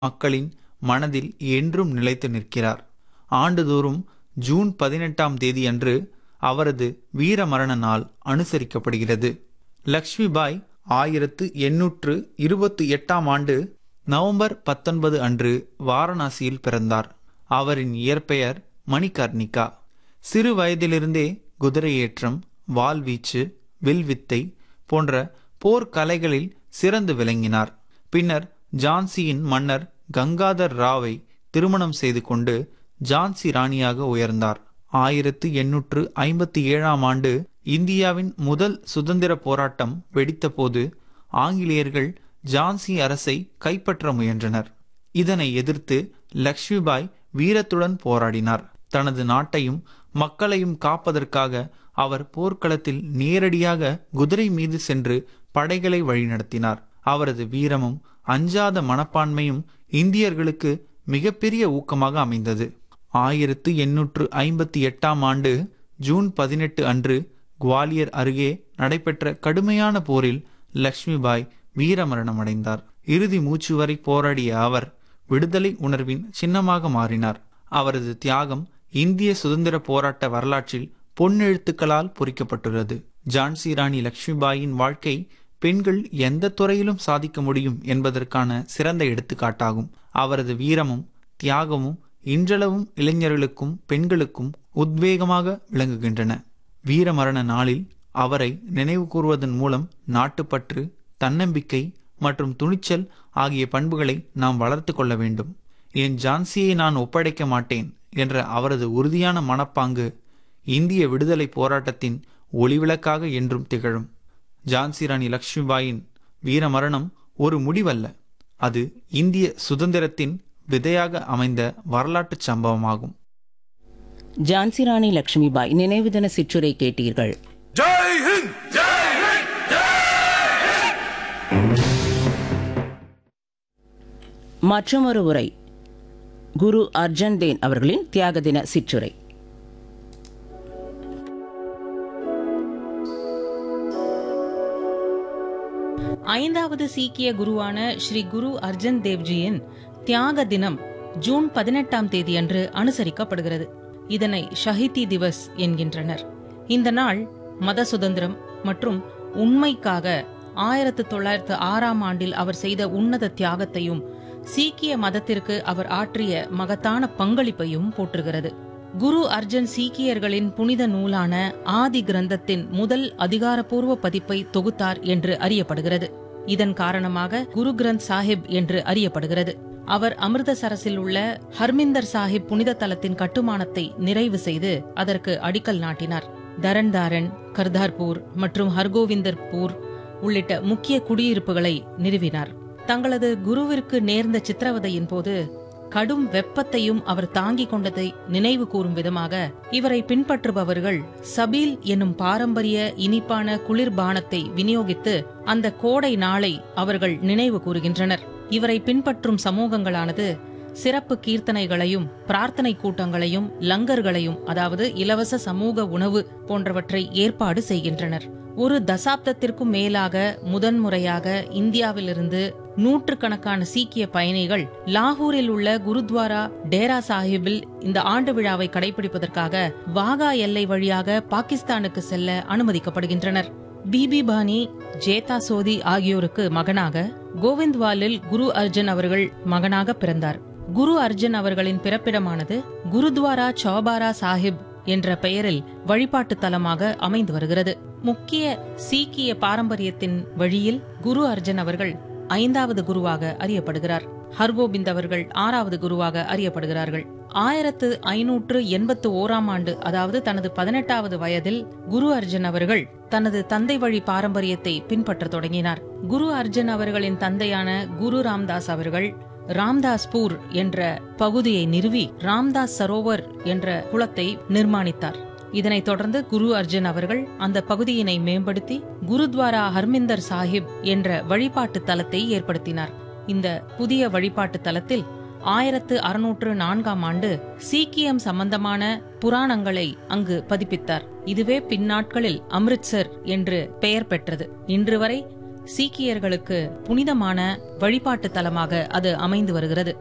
மக்களின் மனதில் என்றும் நிலைத்து நிற்கிறார் ஆண்டுதோறும் ஜூன் பதினெட்டாம் தேதியன்று அவரது வீரமரண நாள் அனுசரிக்கப்படுகிறது லக்ஷ்மிபாய் ஆயிரத்து எண்ணூற்று இருபத்தி எட்டாம் ஆண்டு நவம்பர் பத்தொன்பது அன்று வாரணாசியில் பிறந்தார் அவரின் இயற்பெயர் மணிகர்ணிகா சிறு வயதிலிருந்தே குதிரையேற்றம் வாள்வீச்சு வில்வித்தை போன்ற போர்க்கலைகளில் சிறந்து விளங்கினார் பின்னர் ஜான்சியின் மன்னர் கங்காதர் ராவை திருமணம் செய்து கொண்டு ஜான்சி ராணியாக உயர்ந்தார் ஆயிரத்து எண்ணூற்று ஐம்பத்தி ஏழாம் ஆண்டு இந்தியாவின் முதல் சுதந்திர போராட்டம் வெடித்தபோது ஆங்கிலேயர்கள் ஜான்சி அரசை கைப்பற்ற முயன்றனர் இதனை எதிர்த்து லக்ஷ்மிபாய் வீரத்துடன் போராடினார் தனது நாட்டையும் மக்களையும் காப்பதற்காக அவர் போர்க்களத்தில் நேரடியாக குதிரை மீது சென்று படைகளை வழிநடத்தினார் அவரது வீரமும் அஞ்சாத மனப்பான்மையும் இந்தியர்களுக்கு மிகப்பெரிய ஊக்கமாக அமைந்தது ஆயிரத்து எண்ணூற்று ஐம்பத்தி எட்டாம் ஆண்டு ஜூன் பதினெட்டு அன்று குவாலியர் அருகே நடைபெற்ற கடுமையான போரில் லக்ஷ்மிபாய் வீரமரணம் அடைந்தார் இறுதி மூச்சு வரை போராடிய அவர் விடுதலை உணர்வின் சின்னமாக மாறினார் அவரது தியாகம் இந்திய சுதந்திர போராட்ட வரலாற்றில் பொன்னெழுத்துக்களால் பொறிக்கப்பட்டுள்ளது ஜான்சி ராணி லக்ஷ்மிபாயின் வாழ்க்கை பெண்கள் எந்த துறையிலும் சாதிக்க முடியும் என்பதற்கான சிறந்த எடுத்துக்காட்டாகும் அவரது வீரமும் தியாகமும் இன்றளவும் இளைஞர்களுக்கும் பெண்களுக்கும் உத்வேகமாக விளங்குகின்றன வீரமரண நாளில் அவரை நினைவு கூறுவதன் மூலம் நாட்டுப்பற்று தன்னம்பிக்கை மற்றும் துணிச்சல் ஆகிய பண்புகளை நாம் வளர்த்து கொள்ள வேண்டும் என் ஜான்சியை நான் ஒப்படைக்க மாட்டேன் என்ற அவரது உறுதியான மனப்பாங்கு இந்திய விடுதலை போராட்டத்தின் ஒளிவிளக்காக என்றும் திகழும் ஜான்சி ராணி லக்ஷ்மிபாயின் வீரமரணம் ஒரு முடிவல்ல அது இந்திய சுதந்திரத்தின் விதையாக அமைந்த வரலாற்றுச் சம்பவமாகும் ஜான்சி ராணி லக்ஷ்மிபாய் நினைவு தின சிற்றுரை கேட்டீர்கள் ஜெய் ஹிந்த் ஜெய் மற்றொரு உரை குரு அர்ஜன் தேன் அவர்களின் தியாக தின சிற்றுரை ஐந்தாவது சீக்கிய குருவான ஸ்ரீ குரு அர்ஜன் தேவ்ஜியின் தியாக தினம் ஜூன் பதினெட்டாம் தேதியன்று அனுசரிக்கப்படுகிறது இதனை ஷஹிதி திவஸ் என்கின்றனர் இந்த நாள் மத சுதந்திரம் மற்றும் உண்மைக்காக ஆயிரத்து தொள்ளாயிரத்து ஆறாம் ஆண்டில் அவர் செய்த உன்னத தியாகத்தையும் சீக்கிய மதத்திற்கு அவர் ஆற்றிய மகத்தான பங்களிப்பையும் போற்றுகிறது குரு அர்ஜன் சீக்கியர்களின் புனித நூலான ஆதி கிரந்தத்தின் முதல் அதிகாரப்பூர்வ பதிப்பை தொகுத்தார் என்று அறியப்படுகிறது இதன் காரணமாக குரு கிரந்த் சாஹிப் என்று அறியப்படுகிறது அவர் அமிர்தசரஸில் உள்ள ஹர்மிந்தர் சாஹிப் புனித தலத்தின் கட்டுமானத்தை நிறைவு செய்து அதற்கு அடிக்கல் நாட்டினார் தரன்தாரன் கர்தார்பூர் மற்றும் ஹர்கோவிந்தர்பூர் உள்ளிட்ட முக்கிய குடியிருப்புகளை நிறுவினார் தங்களது குருவிற்கு நேர்ந்த சித்திரவதையின் போது கடும் வெப்பத்தையும் அவர் தாங்கிக் கொண்டதை நினைவு கூறும் விதமாக இவரை பின்பற்றுபவர்கள் சபீல் என்னும் பாரம்பரிய இனிப்பான குளிர்பானத்தை விநியோகித்து அந்த கோடை நாளை அவர்கள் நினைவு கூறுகின்றனர் இவரை பின்பற்றும் சமூகங்களானது சிறப்பு கீர்த்தனைகளையும் பிரார்த்தனை கூட்டங்களையும் லங்கர்களையும் அதாவது இலவச சமூக உணவு போன்றவற்றை ஏற்பாடு செய்கின்றனர் ஒரு தசாப்தத்திற்கும் மேலாக முதன்முறையாக இந்தியாவிலிருந்து நூற்றுக்கணக்கான சீக்கிய பயணிகள் லாகூரில் உள்ள குருத்வாரா டேரா சாஹிப்பில் இந்த ஆண்டு விழாவை கடைபிடிப்பதற்காக வாகா எல்லை வழியாக பாகிஸ்தானுக்கு செல்ல அனுமதிக்கப்படுகின்றனர் பிபி பானி ஜேதா சோதி ஆகியோருக்கு மகனாக கோவிந்த்வாலில் குரு அர்ஜன் அவர்கள் மகனாக பிறந்தார் குரு அர்ஜன் அவர்களின் பிறப்பிடமானது குருத்வாரா சௌபாரா சாஹிப் என்ற பெயரில் வழிபாட்டு தலமாக அமைந்து வருகிறது முக்கிய சீக்கிய பாரம்பரியத்தின் வழியில் குரு அர்ஜன் அவர்கள் ஐந்தாவது குருவாக அறியப்படுகிறார் ஹர்கோபிந்த் அவர்கள் ஆறாவது குருவாக அறியப்படுகிறார்கள் ஆயிரத்து ஐநூற்று எண்பத்து ஓராம் ஆண்டு அதாவது தனது பதினெட்டாவது வயதில் குரு அர்ஜன் அவர்கள் தனது தந்தை வழி பாரம்பரியத்தை பின்பற்ற தொடங்கினார் குரு அர்ஜன் அவர்களின் தந்தையான குரு ராம்தாஸ் அவர்கள் ராம்தாஸ்பூர் என்ற பகுதியை நிறுவி ராம்தாஸ் சரோவர் என்ற குளத்தை நிர்மாணித்தார் இதனைத் தொடர்ந்து குரு அர்ஜன் அவர்கள் அந்த பகுதியினை மேம்படுத்தி குருத்வாரா ஹர்மிந்தர் சாஹிப் என்ற வழிபாட்டு தலத்தை ஏற்படுத்தினார் இந்த புதிய வழிபாட்டு தலத்தில் ஆயிரத்து அறுநூற்று நான்காம் ஆண்டு சீக்கியம் சம்பந்தமான புராணங்களை அங்கு பதிப்பித்தார் இதுவே பின்னாட்களில் அம்ரித்சர் என்று பெயர் பெற்றது இன்று வரை சீக்கியர்களுக்கு புனிதமான வழிபாட்டு தலமாக அது அமைந்து வருகிறது